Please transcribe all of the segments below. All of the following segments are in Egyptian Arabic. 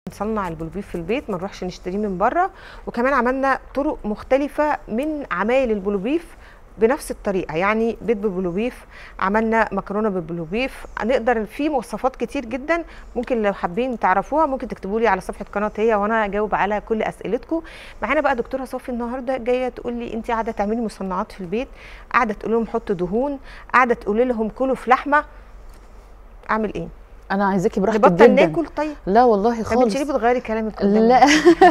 نصنع البلوبيف في البيت ما نروحش نشتريه من بره وكمان عملنا طرق مختلفه من عمايل البلوبيف بنفس الطريقه يعني بيض بالبلوبيف عملنا مكرونه بالبلوبيف نقدر في مواصفات كتير جدا ممكن لو حابين تعرفوها ممكن تكتبوا لي على صفحه قناه هي وانا اجاوب على كل اسئلتكم معانا بقى دكتوره صافي النهارده جايه تقول لي انت قاعده تعملي مصنعات في البيت قاعده تقول لهم حطوا دهون قاعده تقولي لهم كلوا في لحمه اعمل ايه انا عايزاكي براحتك نبطل جدا ناكل طيب لا والله طب انت خالص ليه بتغيري كلامك قدامي؟ لا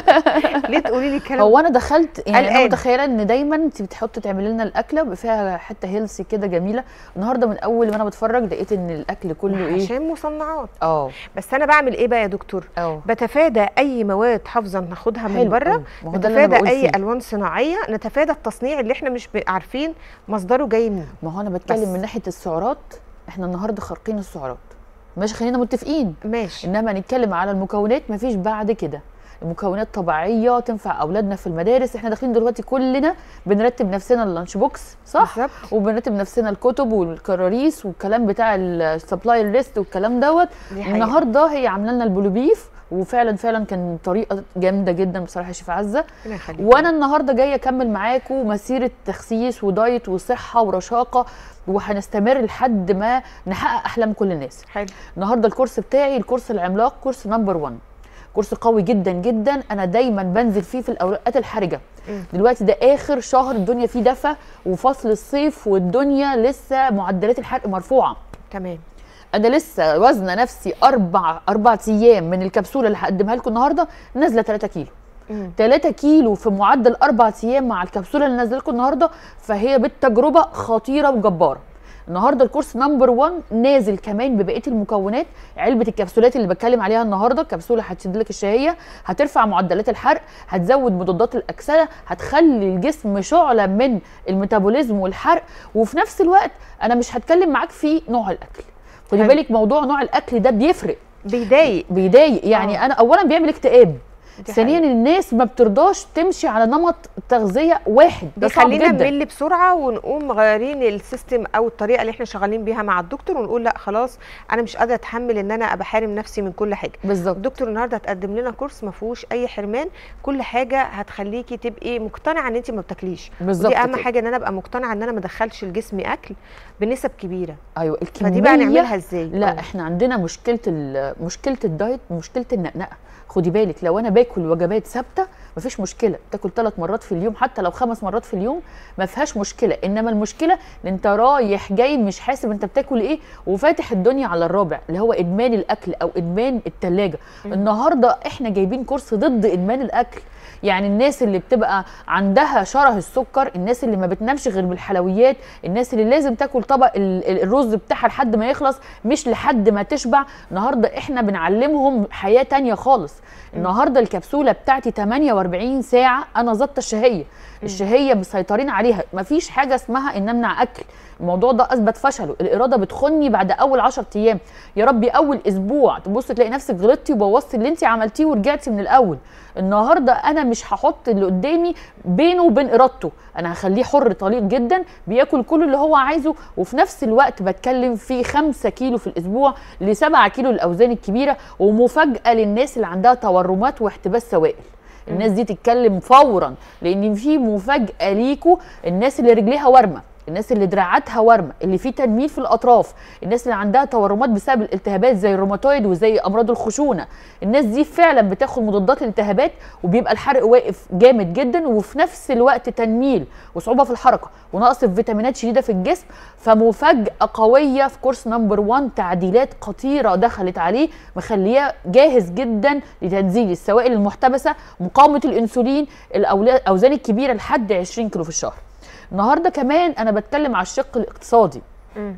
ليه تقولي لي الكلام هو انا دخلت يعني انا قلقانة. متخيله ان دايما انت بتحطي تعملي لنا الاكله ويبقى فيها حته هيلسي كده جميله النهارده من اول ما انا بتفرج لقيت ان الاكل كله ايه عشان مصنعات اه بس انا بعمل ايه بقى يا دكتور اه بتفادى اي مواد حافظه ناخدها من حلو بره قوي. ما هو ده اللي انا نتفادى بقول اي فيه الوان صناعيه نتفادى التصنيع اللي احنا مش ب- عارفين مصدره جاي منين ما هو انا بتكلم بس. من ناحيه السعرات احنا النهارده خارقين السعرات ماشي خلينا متفقين ماشي انما نتكلم على المكونات مفيش بعد كده المكونات طبيعيه تنفع اولادنا في المدارس احنا داخلين دلوقتي كلنا بنرتب نفسنا اللانش بوكس صح بالظبط وبنرتب نفسنا الكتب والكراريس والكلام بتاع السبلاي ليست والكلام دوت دي حقيقة. النهارده هي عامله لنا البلوبيف وفعلا فعلا كان طريقه جامده جدا بصراحه يا شيف عزه ربنا يخليك. وانا النهارده جايه اكمل معاكم مسيره تخسيس ودايت وصحه ورشاقه وهنستمر لحد ما نحقق احلام كل الناس حلو النهارده الكورس بتاعي الكورس العملاق كورس نمبر 1 كورس قوي جدا جدا انا دايما بنزل فيه في الاوقات الحرجه مم. دلوقتي ده اخر شهر الدنيا فيه دفى وفصل الصيف والدنيا لسه معدلات الحرق مرفوعه تمام انا لسه وزنه نفسي اربع اربع ايام من الكبسوله اللي هقدمها لكم النهارده نازله 3 كيلو مم. 3 كيلو في معدل اربع ايام مع الكبسوله اللي نازله لكم النهارده فهي بالتجربه خطيره وجباره النهارده الكورس نمبر 1 نازل كمان ببقيه المكونات علبه الكبسولات اللي بتكلم عليها النهارده كبسوله هتشد لك الشهيه هترفع معدلات الحرق هتزود مضادات الاكسده هتخلي الجسم شعله من الميتابوليزم والحرق وفي نفس الوقت انا مش هتكلم معاك في نوع الاكل خدي حلو. بالك موضوع نوع الاكل ده بيفرق بيضايق بيضايق يعني آه. انا اولا بيعمل اكتئاب دي ثانيا حقيقة. الناس ما بترضاش تمشي على نمط تغذيه واحد ده صعب بيخلينا جدا نمل بسرعه ونقوم مغيرين السيستم او الطريقه اللي احنا شغالين بيها مع الدكتور ونقول لا خلاص انا مش قادره اتحمل ان انا ابقى حارم نفسي من كل حاجه بالظبط الدكتور النهارده هتقدم لنا كورس ما فيهوش اي حرمان كل حاجه هتخليكي تبقي مقتنعه ان انت ما بتاكليش بالظبط ودي اهم كده. حاجه ان انا ابقى مقتنعه ان انا ما ادخلش لجسمي اكل بنسب كبيره ايوه الكميه فدي بقى نعملها ازاي لا آه. احنا عندنا مشكله ال- مشكله الدايت مشكله النقنقه خدي بالك لو انا باكل وجبات ثابته مفيش مشكله تاكل ثلاث مرات في اليوم حتى لو خمس مرات في اليوم ما فيهاش مشكله انما المشكله ان انت رايح جاي مش حاسب انت بتاكل ايه وفاتح الدنيا على الرابع اللي هو ادمان الاكل او ادمان التلاجة النهارده احنا جايبين كورس ضد ادمان الاكل يعني الناس اللي بتبقى عندها شره السكر الناس اللي ما بتنامش غير بالحلويات الناس اللي لازم تاكل طبق ال- ال- الرز بتاعها لحد ما يخلص مش لحد ما تشبع النهارده احنا بنعلمهم حياه تانية خالص النهارده الكبسوله بتاعتي 48 ساعه انا ظابطه الشهيه الشهيه مسيطرين عليها مفيش حاجه اسمها ان امنع اكل الموضوع ده اثبت فشله الاراده بتخني بعد اول 10 ايام يا ربي اول اسبوع تبص تلاقي نفسك غلطتي وبوظتي اللي انت عملتيه ورجعتي من الاول النهارده انا مش هحط اللي قدامي بينه وبين ارادته انا هخليه حر طليق جدا بياكل كل اللي هو عايزه وفي نفس الوقت بتكلم في 5 كيلو في الاسبوع ل 7 كيلو الاوزان الكبيره ومفاجاه للناس اللي عندها تورمات واحتباس سوائل الناس دي تتكلم فورا لان في مفاجاه ليكوا الناس اللي رجليها ورمه الناس اللي دراعاتها ورمه اللي في تنميل في الاطراف الناس اللي عندها تورمات بسبب الالتهابات زي الروماتويد وزي امراض الخشونه الناس دي فعلا بتاخد مضادات الالتهابات وبيبقى الحرق واقف جامد جدا وفي نفس الوقت تنميل وصعوبه في الحركه ونقص في فيتامينات شديده في الجسم فمفاجاه قويه في كورس نمبر 1 تعديلات خطيره دخلت عليه مخليه جاهز جدا لتنزيل السوائل المحتبسه مقاومه الانسولين الأولا- الاوزان الكبيره لحد 20 كيلو في الشهر النهارده كمان انا بتكلم على الشق الاقتصادي مم.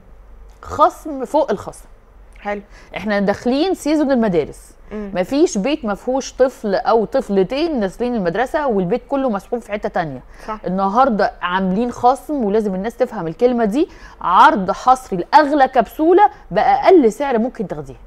خصم فوق الخصم حلو احنا داخلين سيزون المدارس مم. مفيش بيت ما فيهوش طفل او طفلتين نازلين المدرسه والبيت كله مسحوب في حته تانية صح النهارده عاملين خصم ولازم الناس تفهم الكلمه دي عرض حصري لاغلى كبسوله باقل سعر ممكن تاخديها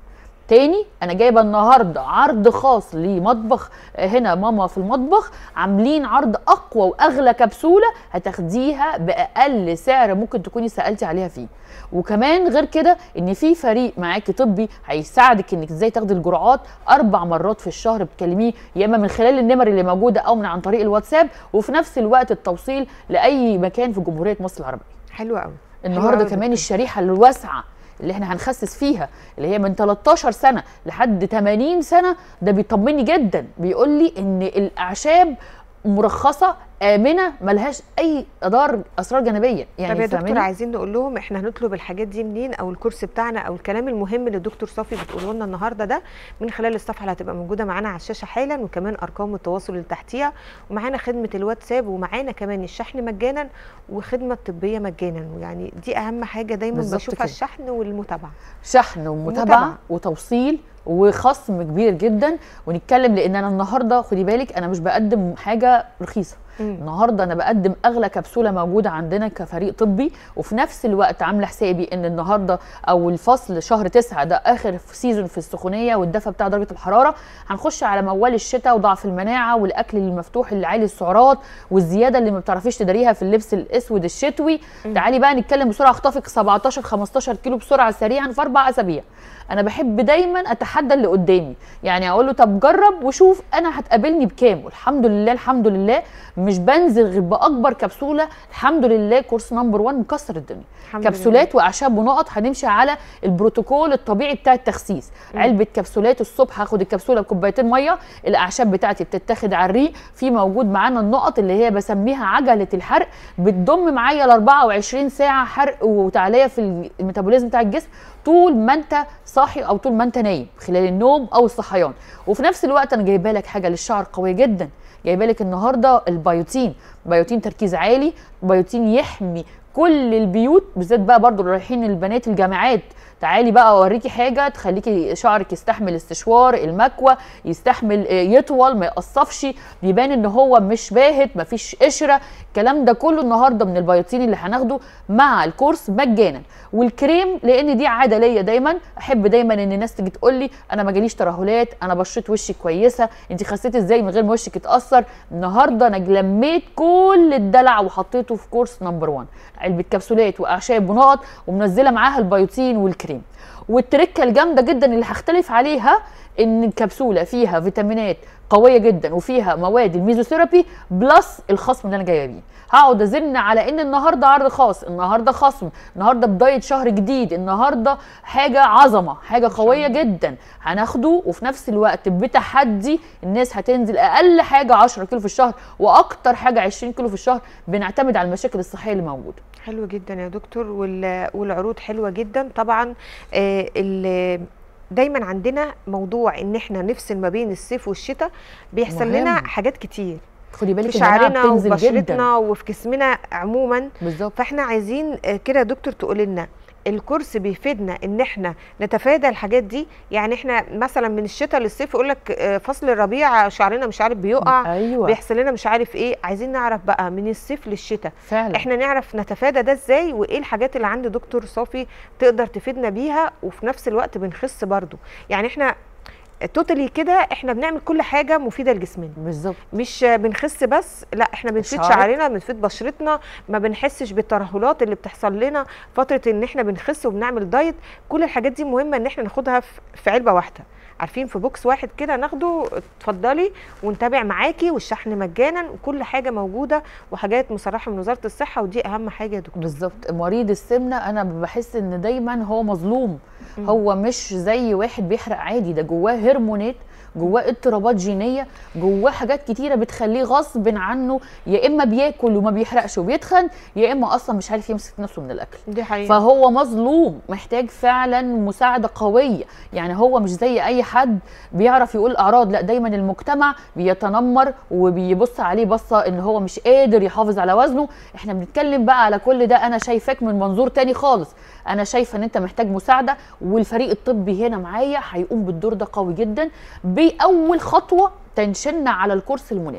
تاني انا جايبه النهارده عرض خاص لمطبخ هنا ماما في المطبخ عاملين عرض اقوى واغلى كبسوله هتاخديها باقل سعر ممكن تكوني سالتي عليها فيه وكمان غير كده ان في فريق معاكي طبي هيساعدك انك ازاي تاخدي الجرعات اربع مرات في الشهر بتكلميه يا اما من خلال النمر اللي موجوده او من عن طريق الواتساب وفي نفس الوقت التوصيل لاي مكان في جمهوريه مصر العربيه حلو قوي النهارده حلو أوي كمان دكتور. الشريحه الواسعه اللي احنا هنخسس فيها اللي هي من 13 سنه لحد 80 سنه ده بيطمني جدا بيقول لي ان الاعشاب مرخصه امنه ملهاش اي اضرار اسرار جانبيه يعني طب يا دكتور فاهماني؟ عايزين نقول لهم احنا هنطلب الحاجات دي منين او الكورس بتاعنا او الكلام المهم اللي الدكتور صافي بتقوله لنا النهارده ده من خلال الصفحه اللي هتبقى موجوده معانا على الشاشه حالا وكمان ارقام التواصل اللي تحتيها ومعانا خدمه الواتساب ومعانا كمان الشحن مجانا وخدمه طبيه مجانا ويعني دي اهم حاجه دايما بالظبط بشوفها كده. الشحن والمتابعه شحن ومتابعه ومتابعة. وتوصيل وخصم كبير جدا ونتكلم لان انا النهارده خدي بالك انا مش بقدم حاجه رخيصه مم. النهارده انا بقدم اغلى كبسوله موجوده عندنا كفريق طبي وفي نفس الوقت عامله حسابي ان النهارده او الفصل شهر تسعة ده اخر سيزون في السخونيه والدفى بتاع درجه الحراره هنخش على موال الشتاء وضعف المناعه والاكل المفتوح اللي عالي السعرات والزياده اللي ما بتعرفيش تداريها في اللبس الاسود الشتوي تعالي بقى نتكلم بسرعه اخطفك 17 15 كيلو بسرعه سريعا في اربع اسابيع انا بحب دايما اتحدى اللي قدامي يعني اقول له طب جرب وشوف انا هتقابلني بكام والحمد لله الحمد لله مش بنزل غير باكبر كبسوله الحمد لله كورس نمبر 1 مكسر الدنيا الحمد كبسولات واعشاب ونقط هنمشي على البروتوكول الطبيعي بتاع التخسيس علبه كبسولات الصبح هاخد الكبسوله بكوبايتين ميه الاعشاب بتاعتي بتتاخد على الريق في موجود معانا النقط اللي هي بسميها عجله الحرق بتضم معايا ال 24 ساعه حرق وتعليه في الميتابوليزم بتاع الجسم طول ما انت صاحي او طول ما انت نايم خلال النوم او الصحيان وفي نفس الوقت انا جايبه لك حاجه للشعر قويه جدا جايبه لك النهارده البيوتين بيوتين تركيز عالي بيوتين يحمي كل البيوت بالذات بقى برضو اللي رايحين البنات الجامعات تعالي بقى اوريكي حاجه تخليكي شعرك يستحمل استشوار المكوى يستحمل آه، يطول ما يقصفش بيبان ان هو مش باهت مفيش قشره الكلام ده كله النهارده من البيوتين اللي هناخده مع الكورس مجانا والكريم لان دي عاده ليا دايما احب دايما ان الناس تيجي تقول لي انا ما جاليش ترهلات انا بشرت وشي كويسه انت خسيتي ازاي من غير ما وشك يتاثر النهارده انا لميت كل الدلع وحطيته في كورس نمبر 1 علبه كبسولات واعشاب ونقط ومنزله معاها البيوتين والكريم والتركه الجامده جدا اللي هختلف عليها ان الكبسوله فيها فيتامينات قويه جدا وفيها مواد الميزوثيرابي بلس الخصم اللي انا جايه بيه هقعد ازن على ان النهارده عرض خاص النهارده خصم النهارده بدايه شهر جديد النهارده حاجه عظمه حاجه قويه جدا هناخده وفي نفس الوقت بتحدي الناس هتنزل اقل حاجه 10 كيلو في الشهر واكتر حاجه 20 كيلو في الشهر بنعتمد على المشاكل الصحيه اللي موجوده حلو جدا يا دكتور وال- والعروض حلوه جدا طبعا آه، ال- دايما عندنا موضوع ان احنا نفصل ما بين الصيف والشتاء بيحصل مهم. لنا حاجات كتير خدي بالك في المناعة شعرنا بتنزل جدا وبشرتنا وفي جسمنا عموما بالظبط فاحنا عايزين آه، كده يا دكتور تقول لنا الكورس بيفيدنا ان احنا نتفادى الحاجات دي يعني احنا مثلا من الشتاء للصيف يقول لك آه، فصل الربيع شعرنا مش عارف بيقع ايوه بيحصل لنا مش عارف ايه عايزين نعرف بقى من الصيف للشتاء فعلا احنا نعرف نتفادى ده ازاي وايه الحاجات اللي عند دكتور صافي تقدر تفيدنا بيها وفي نفس الوقت بنخس برضو يعني احنا توتالي كده احنا بنعمل كل حاجه مفيده لجسمنا بالظبط مش بنخس بس لا احنا بنفيد شعرك. شعرنا بنفيد بشرتنا ما بنحسش بالترهلات اللي بتحصل لنا فتره ان احنا بنخس وبنعمل دايت كل الحاجات دي مهمه ان احنا ناخدها في- في علبه واحده عارفين في بوكس واحد كده ناخده اتفضلي ونتابع معاكي والشحن مجانا وكل حاجه موجوده وحاجات مصرحه من وزاره الصحه ودي اهم حاجه يا دكتور بالظبط مريض السمنه انا بحس ان دايما هو مظلوم مم. هو مش زي واحد بيحرق عادي ده جواه هرمونات جواه اضطرابات جينيه جواه حاجات كتيره بتخليه غصب عنه يا اما بياكل وما بيحرقش وبيتخن يا اما اصلا مش عارف يمسك نفسه من الاكل دي حقيقه فهو مظلوم محتاج فعلا مساعده قويه يعني هو مش زي اي حد بيعرف يقول اعراض لا دايما المجتمع بيتنمر وبيبص عليه بصه ان هو مش قادر يحافظ على وزنه احنا بنتكلم بقى على كل ده انا شايفاك من منظور تاني خالص انا شايفه ان انت محتاج مساعده والفريق الطبي هنا معايا هيقوم بالدور ده قوي جدا باول خطوه تنشنا على الكورس المناسب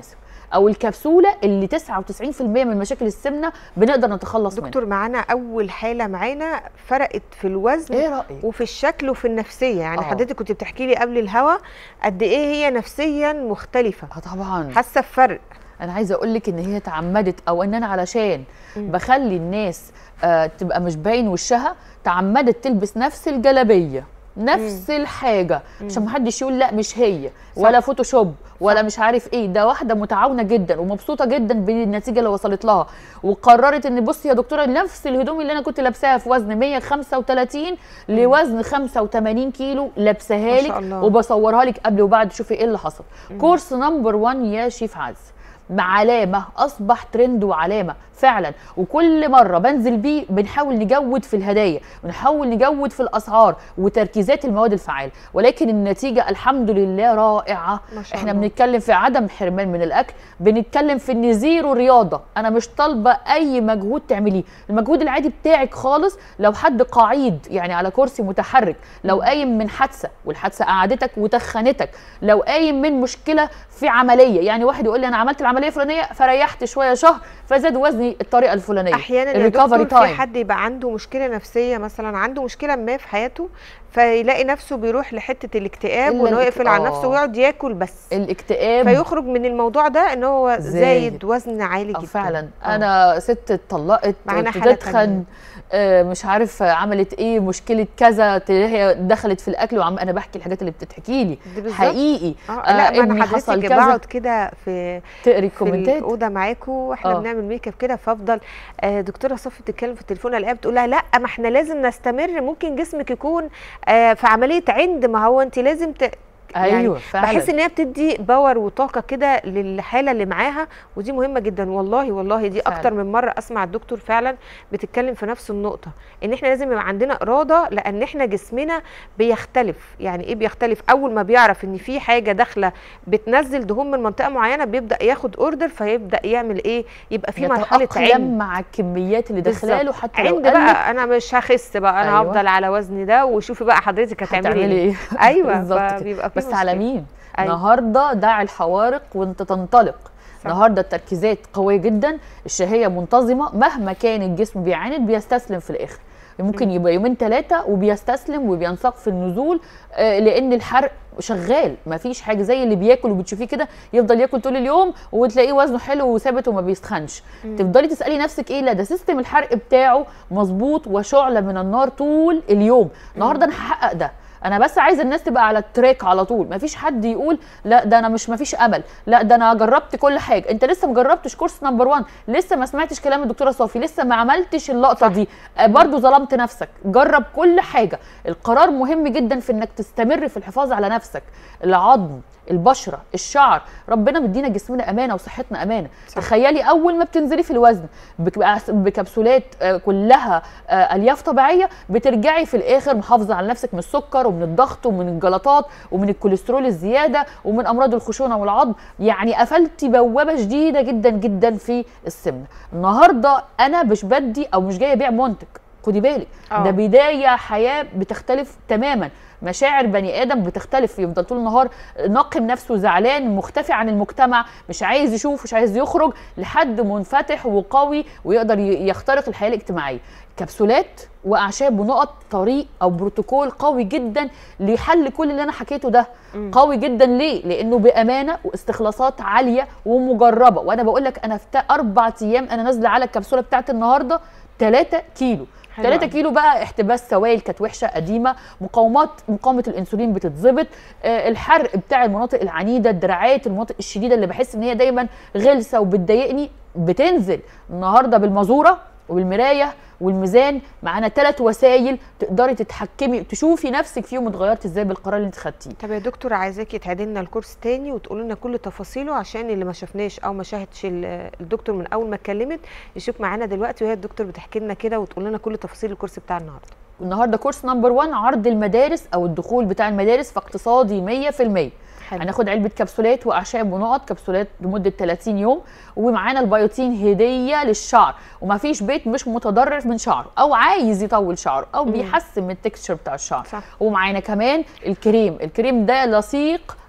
او الكبسوله اللي 99% من مشاكل السمنه بنقدر نتخلص منها دكتور معانا اول حاله معانا فرقت في الوزن ايه رايك وفي الشكل وفي النفسيه يعني آه. حضرتك كنت بتحكي لي قبل الهوا قد ايه هي نفسيا مختلفه اه طبعا حاسه بفرق انا عايزه اقول لك ان هي تعمدت او ان انا علشان مم. بخلي الناس آه تبقى مش باين وشها تعمدت تلبس نفس الجلابيه نفس الحاجه عشان ما حدش يقول لا مش هي ولا فوتوشوب ولا مش عارف ايه ده واحده متعاونه جدا ومبسوطه جدا بالنتيجه اللي وصلت لها وقررت ان بصي يا دكتوره نفس الهدوم اللي انا كنت لابساها في وزن 135 لوزن 85 كيلو ما لابساها شاء لك الله. وبصورها لك قبل وبعد شوفي ايه اللي حصل كورس نمبر 1 يا شيف عز علامه اصبح ترند وعلامه فعلا وكل مره بنزل بيه بنحاول نجود في الهدايا ونحاول نجود في الاسعار وتركيزات المواد الفعاله ولكن النتيجه الحمد لله رائعه ما شاء احنا الله. بنتكلم في عدم حرمان من الاكل بنتكلم في ان زيرو رياضه انا مش طالبه اي مجهود تعمليه المجهود العادي بتاعك خالص لو حد قاعد يعني على كرسي متحرك لو قايم من حادثه والحادثه قعدتك وتخنتك لو قايم من مشكله في عمليه يعني واحد يقول لي انا عملت العمليه الفلانيه فريحت شويه شهر فزاد وزني الطريقه الفلانيه احيانا يا الريكفري دكتور في تايم حد يبقى عنده مشكله نفسيه مثلا عنده مشكله ما في حياته فيلاقي نفسه بيروح لحته الاكتئاب إلا وانه الاكت- يقفل على آه. نفسه ويقعد ياكل بس الاكتئاب فيخرج من الموضوع ده ان هو زايد. زايد وزن عالي اه جدا فعلا آه. انا ست اتطلقت معانا حالة تدخن تانية. آه، مش عارف عملت ايه مشكله كذا ت- هي دخلت في الاكل وعم انا بحكي الحاجات اللي بتتحكي لي دي بالظبط. حقيقي اه آه، لا ما ابني انا حصل حضرتك كذا. بقعد كده في تقري في الكومنتات الاوضه معاكم واحنا آه. بنعمل ميك اب كده فافضل آه دكتوره صفي بتتكلم في التليفون الاقيها بتقول لها لا ما احنا لازم نستمر ممكن جسمك يكون آه في عمليه عند ما هو انت لازم ت... ايوه فعلا بحس ان هي بتدي باور وطاقه كده للحاله اللي معاها ودي مهمه جدا والله والله دي فعلا. اكتر من مره اسمع الدكتور فعلا بتتكلم في نفس النقطه ان احنا لازم يبقى عندنا اراده لان احنا جسمنا بيختلف يعني ايه بيختلف اول ما بيعرف ان في حاجه داخله بتنزل دهون من منطقه معينه بيبدا ياخد اوردر فيبدا يعمل ايه يبقى في مرحله عند يتأقلم مع الكميات اللي داخله له حتى لو عند قلت بقى انا مش هخس بقى انا أيوة. هفضل على وزني ده وشوفي بقى حضرتك هتعملي هتعملي ايه ايه ايوه بالظبط كده. فبيبقى في بس على مشكلة. مين أيوة. النهارده دع الحوارق وانت تنطلق صح. النهارده التركيزات قويه جدا الشهيه منتظمه مهما كان الجسم بيعاند بيستسلم في الاخر ممكن يبقى يومين ثلاثه وبيستسلم وبينساق في النزول آه، لان الحرق شغال مفيش حاجه زي اللي بياكل وبتشوفيه كده يفضل ياكل طول اليوم وتلاقيه وزنه حلو وثابت وما بيسخنش تفضلي تسالي نفسك ايه لا ده سيستم الحرق بتاعه مظبوط وشعله من النار طول اليوم النهارده انا هحقق ده انا بس عايزه الناس تبقى على التراك على طول مفيش حد يقول لا ده انا مش مفيش امل لا ده انا جربت كل حاجه انت لسه مجربتش كورس نمبر 1 لسه ما سمعتش كلام الدكتوره صافي لسه ما عملتش اللقطه صح. دي آه، برضو ظلمت نفسك جرب كل حاجه القرار مهم جدا في انك تستمر في الحفاظ على نفسك العظم البشره الشعر ربنا مدينا جسمنا امانه وصحتنا امانه صح. تخيلي اول ما بتنزلي في الوزن بك- بكبسولات آه، كلها آه، الياف طبيعيه بترجعي في الاخر محافظه على نفسك من السكر ومن الضغط ومن الجلطات ومن الكوليسترول الزياده ومن امراض الخشونه والعظم يعني قفلتي بوابه شديده جدا جدا في السمنه النهارده انا مش بدي او مش جايه ابيع منتج خدي بالك آه. ده بدايه حياه بتختلف تماما مشاعر بني ادم بتختلف يفضل طول النهار ناقم نفسه زعلان مختفي عن المجتمع مش عايز يشوف مش عايز يخرج لحد منفتح وقوي ويقدر ي- يخترق الحياه الاجتماعيه كبسولات واعشاب ونقط طريق او بروتوكول قوي جدا لحل كل اللي انا حكيته ده مم. قوي جدا ليه لانه بامانه واستخلاصات عاليه ومجربه وانا بقول لك انا في تا- اربع ايام انا نازله على الكبسوله بتاعت النهارده 3 كيلو حلو 3 أوي. كيلو بقى احتباس سوائل كانت وحشه قديمه مقاومات مقاومه الانسولين بتتظبط آه الحرق بتاع المناطق العنيده الدراعات المناطق الشديده اللي بحس ان هي دايما غلسه وبتضايقني بتنزل النهارده بالمزوره وبالمرايه والميزان معانا ثلاث وسائل تقدري تتحكمي تشوفي نفسك فيهم اتغيرت ازاي بالقرار اللي انت خدتيه طب يا دكتور عايزاكي تعيدي لنا الكورس تاني وتقولي لنا كل تفاصيله عشان اللي ما شافناش او ما شاهدش ال- الدكتور من اول ما اتكلمت يشوف معانا دلوقتي وهي الدكتور بتحكي لنا كده وتقول لنا كل تفاصيل الكورس بتاع النهارده النهارده كورس نمبر 1 عرض المدارس او الدخول بتاع المدارس في اقتصادي 100% حلو هناخد علبه كبسولات واعشاب ونقط كبسولات لمده 30 يوم ومعانا البيوتين هديه للشعر ومفيش بيت مش متضرر من شعره او عايز يطول شعره او مم. بيحسن من التكستشر بتاع الشعر صح ومعانا كمان الكريم الكريم ده لصيق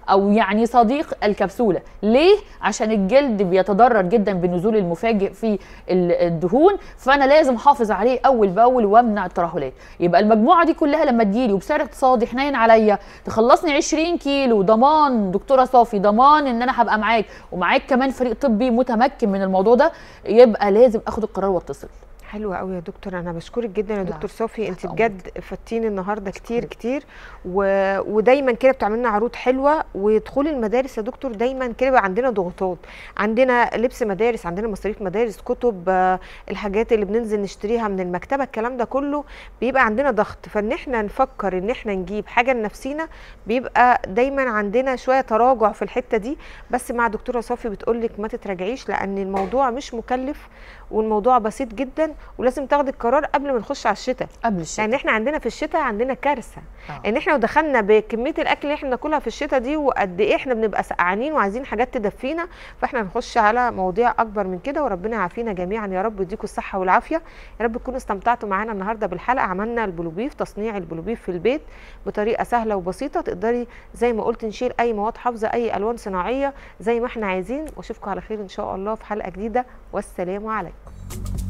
او يعني صديق الكبسوله ليه عشان الجلد بيتضرر جدا بالنزول المفاجئ في ال- الدهون فانا لازم احافظ عليه اول باول وامنع الترهلات يبقى المجموعه دي كلها لما تجيلي وبسعر اقتصادي حنين عليا تخلصني 20 كيلو ضمان دكتوره صافي ضمان ان انا هبقى معاك ومعاك كمان فريق طبي متمكن من الموضوع ده يبقى لازم اخد القرار واتصل حلوة قوي يا دكتور انا بشكرك جدا يا لا، دكتور صافي انت تحت بجد فتيني النهارده كتير أشكرك. كتير و... ودايما كده بتعمل لنا عروض حلوه ودخول المدارس يا دكتور دايما كده بقى عندنا ضغوطات عندنا لبس مدارس عندنا مصاريف مدارس كتب آه، الحاجات اللي بننزل نشتريها من المكتبه الكلام ده كله بيبقى عندنا ضغط فان احنا نفكر ان احنا نجيب حاجه لنفسينا بيبقى دايما عندنا شويه تراجع في الحته دي بس مع دكتوره صافي بتقول لك ما تتراجعيش لان الموضوع مش مكلف والموضوع بسيط جدا ولازم تاخدي القرار قبل ما نخش على الشتاء قبل الشتاء لان احنا عندنا في الشتاء عندنا كارثه آه. ان احنا لو دخلنا بكميه الاكل اللي احنا بناكلها في الشتاء دي وقد ايه احنا بنبقى سقعانين وعايزين حاجات تدفينا فاحنا هنخش على مواضيع اكبر من كده وربنا يعافينا جميعا يا رب يديكم الصحه والعافيه يا رب تكونوا استمتعتوا معانا النهارده بالحلقه عملنا البلوبيف تصنيع البلوبيف في البيت بطريقه سهله وبسيطه تقدري زي ما قلت نشيل اي مواد حافظه اي الوان صناعيه زي ما احنا عايزين واشوفكم على خير ان شاء الله في حلقه جديده والسلام عليكم